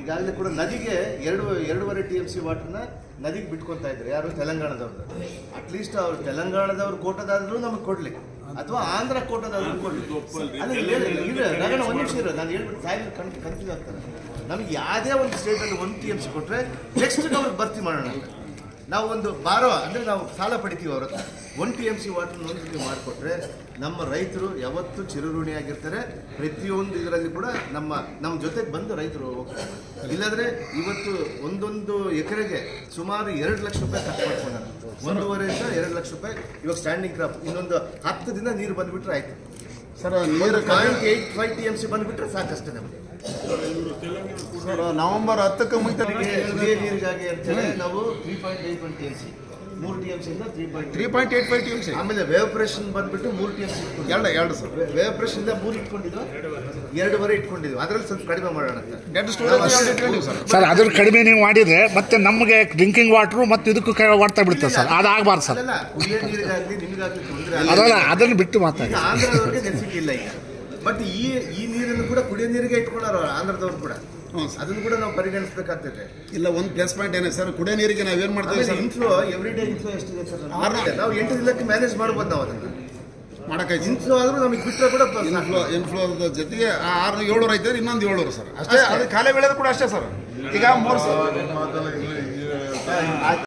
ಈಗಾಗಲೇ ಕೂಡ ನದಿಗೆ ಎರಡು ಎರಡೂವರೆ ಟಿ ಎಮ್ ಸಿ ವಾಟರ್ನ ನದಿಗೆ ಬಿಟ್ಕೊತಾ ಇದ್ರು ಯಾರು ತೆಲಂಗಾಣದವ್ರು ಅಟ್ಲೀಸ್ಟ್ ಅವ್ರು ತೆಲಂಗಾಣದವ್ರು ಕೋಟದಾದ್ರೂ ನಮಗೆ ಕೊಡ್ಲಿ ಅಥವಾ ಆಂಧ್ರ ಕೋಟದಾದ್ರೂ ಕೊಡ್ಲಿ ಅಲ್ಲ ಇಲ್ಲ ಇಲ್ಲ, ಇಲ್ಲ ರಗಣ ಒಂದು ನಿಮಿಷ ಇರೋ ನಾನು ಹೇಳ್ಬಿಟ್ಟು ಸಾಯಿಲ್ ಕನ್ ಕನ್ಫ್ಯೂಸ್ ಆಗ್ತಾರೆ ನಮ್ಗೆ ಯಾವುದೇ ಒಂದು ಸ್ಟೇಟಲ್ಲಿ ಒಂದು ಟಿ ಎಮ್ ಸಿ ಕೊಟ್ಟರೆ ನೆಕ್ಸ್ಟ್ ಅವ್ರಿಗೆ ಭರ್ತಿ ಮಾಡೋಣ ಅಂತ ನಾವು ಒಂದು ಬಾರೋ ಅಂದರೆ ನಾವು ಸಾಲ ಪಡಿತೀವಿ ಅವ್ರ ಹತ್ರ one T M C water ಒಂದು ನೀವು ಮಾಡಿಕೊಟ್ರೆ ನಮ್ಮ ರೈತರು ಯಾವತ್ತೂ ಚಿರಋಣಿಯಾಗಿರ್ತಾರೆ ಪ್ರತಿಯೊಂದು ಇದರಲ್ಲಿ ಕೂಡ ನಮ್ಮ ನಮ್ಮ ಜೊತೆಗೆ ಬಂದು ರೈತರು ಹೋಗ್ತಾರೆ ಇಲ್ಲಾಂದರೆ ಇವತ್ತು ಒಂದೊಂದು ಎಕರೆಗೆ ಸುಮಾರು ಎರಡು ಲಕ್ಷ ರೂಪಾಯಿ ಖರ್ಚು ಮಾಡ್ಕೊಂಡಾರೆ ಒಂದೂವರೆಯಿಂದ ಎರಡು ಲಕ್ಷ ರೂಪಾಯಿ ಇವಾಗ ಸ್ಟ್ಯಾಂಡಿಂಗ್ ಕ್ರಾಪ್ ಇನ್ನೊಂದು ಹತ್ತು ದಿನ ನೀರು ಬಂದುಬಿಟ್ರೆ ಆಯ್ತು ಸರ್ ನೀರು ನೀರು point eight five T M C ಬಂದುಬಿಟ್ರೆ ಸಾಕಷ್ಟೇ ನಮಗೆ ಸರ್ ನವೆಂಬರ್ ಹತ್ತಕ್ಕೆ ಮುಗಿತಾರೆ ಕುಡಿಯ ನೀರಿಗಾಗಿ ಅಂತೇಳಿ ನಾವು three point eight one T M C ಮೂರು ಟಿ ಎಮ್ ಸಿ ಇಂದ three point three point eight five T M C ಆಮೇಲೆ ವೇವಪ್ರೇಷನ್ ಬಂದ್ಬಿಟ್ಟು ಮೂರು ಟಿ ಎಮ್ ಸಿ ಎರಡು ಎರಡು ಸರ್ ವೇವಪ್ರೇಷನ್ ಇಂದ ಮೂರು ಇಟ್ಕೊಂಡಿದ್ವು ಎರಡೂವರೆ ಇಟ್ಕೊಂಡಿದ್ವು ಅದ್ರಲ್ಲಿ ಸ್ವಲ್ಪ ಕಡಿಮೆ ಮಾಡೋಣ ಅಂತ ಡೆಡ್ ಸ್ಟೋರೇಜ್ ಎರಡು ಇಟ್ಕೊಂಡಿವಿ ಸರ್ ಸರ್ ಅದ್ರ ಕಡಿಮೆ ನೀವು ಮಾಡಿದ್ರೆ ಮತ್ತೆ ನಮಗೆ ಡ್ರಿಂಕಿಂಗ್ ವಾಟ್ರು ಮತ್ತು ಇದಕ್ಕೂ ಕ ಮಾಡ್ತಾ ಬಿಡ್ತದೆ ಸರ್ ಅದಾಗಬಾರ್ದು ಸರ್ ಅಲ್ಲಲ್ಲ ಕುಡಿಯೋ ನೀರಿಗಾಗ್ಲಿ ನಿಮಗಾಗ್ಲಿ ತೊಂದರೆ ಅದಲ್ಲ ಅದನ್ನು ಬಿಟ್ಟು ಮಾತಾಡಿ ಈಗ ಆಂಧ್ರದವ್ರಿಗೆ ನೆಸಿಟಿ ಇಲ್ಲ ಈಗ ಬಟ್ ಈ ಈ ನೀರನ್ನು ಕೂಡ ಕುಡಿಯೋ ನೀರಿಗೆ ಇಟ್ಕೊಂಡಾರ ಆಂಧ್ರದವ್ರು ಕೂಡ ಹ್ಞೂ ಸರ್ ಅದನ್ನು ಕೂಡ ನಾವು ಪರಿಗಣಿಸ್ಬೇಕಾಗ್ತದೆ ಇಲ್ಲ ಒಂದು ಪ್ಲಸ್ ಪಾಯಿಂಟ್ ಏನೇ ಸರ್ ಕುಡಿಯೋ ನೀರಿಗೆ ನಾವೇನು ಮಾಡ್ತೇವೆ ಆಮೇಲೆ sir inflow every day inflow ಎಷ್ಟಿದೆ ಸರ್ ಆರ್ನೂರು. ನಾವು ಎಂಟು ದಿನಕ್ಕೆ ಮ್ಯಾನೇಜ್ ಮಾಡ್ಬೋದು ನಾವು ಅದನ್ನ ಮಾಡಕ್ಕೈತಿ ಇನ್ಫ್ಲೋ ಆದ್ರೂ ನಮಗೆ ಬಿಟ್ಟರೆ ಕೂಡ ಇನ್ಫ್ಲೋ ಇನ್ಫ್ಲೋದ ಜೊತೆಗೆ ಆ ಆರು ಏಳ್ನೂರು ಐತೆ ಇನ್ನೊಂದು ಏಳ್ನೂರು ಸರ್ ಅಷ್ಟೇ ಅದು ಖಾಲಿ ಬೆಳೆದು ಕೂಡ ಅಷ್ಟೇ ಸರ್ ಈಗ ಮೂರು ಸರ್ ಆಯ್ತು